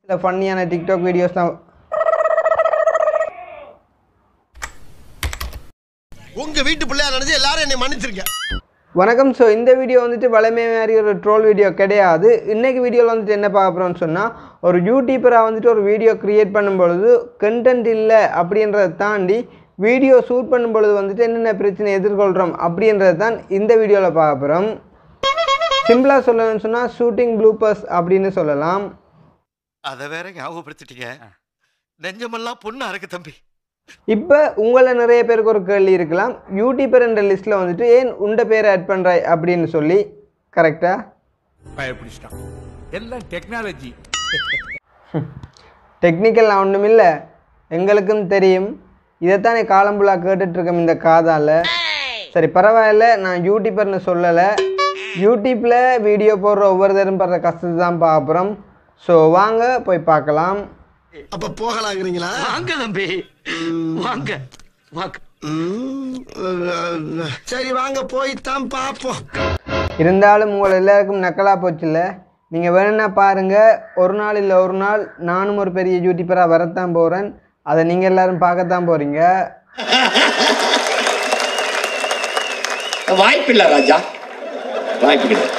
இல்லை ஃபன்னியான TikTok videos தான் உங்க வீட்டு பிள்ளையா நினைச்சு எல்லாரும் என்னை மன்னிச்சிருங்க வணக்கம் ஸோ இந்த வீடியோ வந்துட்டு வளமே மாதிரி ஒரு ட்ரோல் வீடியோ கிடையாது இன்னைக்கு வீடியோவில் வந்துட்டு என்ன பார்க்க போகிறோம்னு சொன்னால் ஒரு யூடியூபராக வந்துட்டு ஒரு வீடியோ க்ரியேட் பண்ணும் பொழுது கண்டென்ட் இல்லை அப்படின்றத தாண்டி வீடியோ ஷூட் பண்ணும் பொழுது வந்துட்டு என்னென்ன பிரச்சனை எதிர்கொள்கிறோம் அப்படின்றது தான் இந்த வீடியோவில் பார்க்க போகிறோம் சிம்பிளாக சொல்லணும்னு சொன்னால் ஷூட்டிங் ப்ளூப்பர்ஸ் அப்படின்னு சொல்லலாம் அதை வேற ஞாபகப்படுத்திட்டீங்க நெஞ்சமெல்லாம் பொண்ணா இருக்கு தம்பி இப்போ உங்களை நிறைய பேருக்கு ஒரு கேள்வி இருக்கலாம் யூடியூபர் என்ற லிஸ்ட்டில் வந்துட்டு ஏன் உண்ட பேரை ஆட் பண்ணுறாய் அப்படின்னு சொல்லி கரெக்டாக பயப்பிடிச்சிட்டான் எல்லாம் டெக்னாலஜி டெக்னிக்கல் ஒன்றும் இல்லை எங்களுக்கும் தெரியும் இதைத்தானே காலம்புலா கேட்டுட்ருக்கோம் இந்த காதால் சரி பரவாயில்ல நான் யூடியூபர்னு சொல்லலை யூடியூப்பில் வீடியோ போடுற ஒவ்வொருத்தரும் படுற கஷ்டத்தை தான் பார்க்குறோம் ஸோ வாங்க போய் பார்க்கலாம் அப்ப போகலாங்கிறீங்களா வாங்க தம்பி வாங்க வாங்க ம், சரி வாங்க போய்த்தான் பாப்போம் இருந்தாலும் உங்களை எல்லாருக்கும் நக்கலாக போச்சுல்ல நீங்கள் வேணும்னா பாருங்கள் ஒரு நாள் இல்லை ஒரு நாள் நானும் ஒரு பெரிய யூடியூபராக வரத்தான் போகிறேன் அதை நீங்கள் எல்லாரும் பார்க்கத்தான் போகிறீங்க வாய்ப்பில்லை ராஜா வாய்ப்பு கிடையாது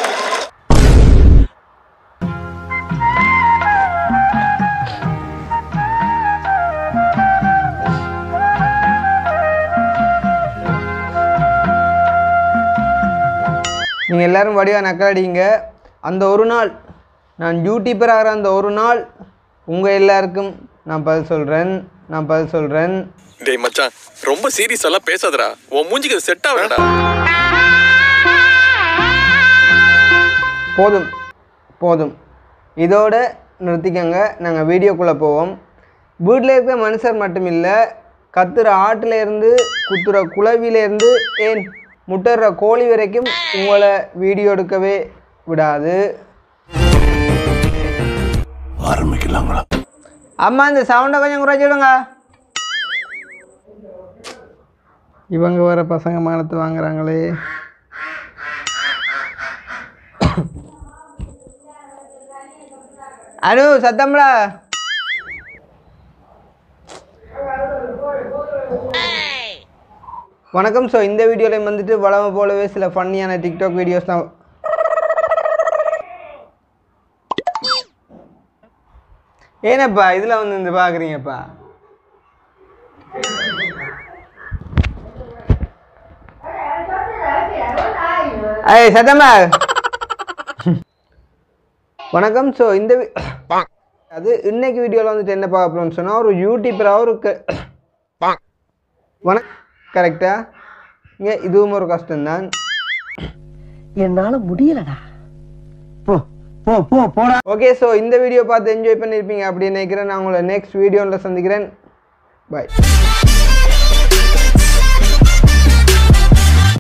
நீங்கள் எல்லாரும் வடிவாக நக்கலடிங்க அந்த ஒரு நாள் நான் யூடியூபர் ஆகிற அந்த ஒரு நாள் உங்கள் எல்லாருக்கும் நான் பதில் சொல்கிறேன் நான் பதில் சொல்கிறேன் டேய் மச்சான் ரொம்ப சீரியஸ் எல்லாம் பேசாதடா உன் மூஞ்சிக்கு அது செட் ஆகலடா போதும் போதும் இதோட நிறுத்திக்கங்க நாங்கள் வீடியோக்குள்ளே போவோம் வீட்டில் இருக்கிற மனுஷர் மட்டும் இல்லை கத்துற ஆட்டுல இருந்து குத்துற குளவிலேருந்து ஏன் முட்டுற கோழி வரைக்கும் உங்களை வீடியோ எடுக்கவே விடாது ஆரம்பிக்கலாங்களா அம்மா இந்த சவுண்டை கொஞ்சம் குறைச்சி விடுங்க இவங்க வர பசங்க மானத்தை வாங்குறாங்களே அனு சத்தம்ல வணக்கம் ஸோ இந்த வீடியோவில் வந்துட்டு வளமை போலவே சில ஃபன்னியான டிக்டாக் வீடியோஸ் தான் ஏனப்பா இதில் வந்து இந்த பார்க்குறீங்கப்பா ஐய் சத்தம்மா வணக்கம் ஸோ இந்த வி- அது இன்னைக்கு வீடியோவில் வந்துட்டு என்ன பார்க்க போகிறோம்னு சொன்னால் ஒரு யூடியூபராக ஒரு க- வணக் கரெக்டா இங்கே இதுவும் ஒரு கஷ்டம்தான் என்னால முடியலடா ஓகே ஸோ இந்த வீடியோ பார்த்து என்ஜாய் பண்ணியிருப்பீங்க அப்படின்னு நினைக்கிறேன் நான் உங்களை நெக்ஸ்ட் வீடியோவில் சந்திக்கிறேன் பாய்